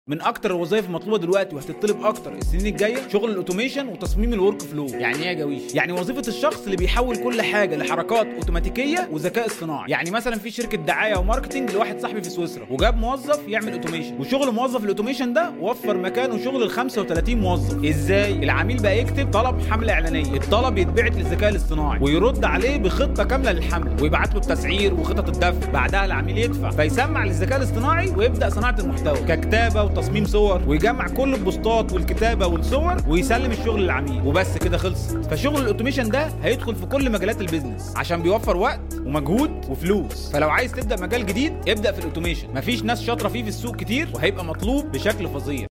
من اكتر الوظائف المطلوبه دلوقتي وهتطلب اكتر السنين الجايه شغل الاوتوميشن وتصميم الورك فلو يعني ايه يا جويش يعني وظيفه الشخص اللي بيحول كل حاجه لحركات اوتوماتيكيه وذكاء اصطناعي يعني مثلا في شركه دعايه وماركتنج لواحد صاحبي في سويسرا وجاب موظف يعمل اوتوميشن وشغل موظف الاوتوميشن ده وفر مكانه شغل ال 35 موظف ازاي العميل بقى يكتب طلب حمله اعلانيه الطلب يتبعت للذكاء الاصطناعي ويرد عليه بخطه كامله للحمله ويبعت له التسعير وخطط الدفع بعدها العميل يدفع فيسمع للذكاء الاصطناعي ويبدا صناعه المحتوى ككتابه وتصميم صور ويجمع كل البوستات والكتابه والصور ويسلم الشغل للعميل وبس كده خلص فشغل الاوتوميشن ده هيدخل في كل مجالات البيزنس عشان بيوفر وقت ومجهود وفلوس فلو عايز تبدا مجال جديد ابدا في الاوتوميشن مفيش ناس شاطره فيه في السوق كتير وهيبقى مطلوب بشكل فظيع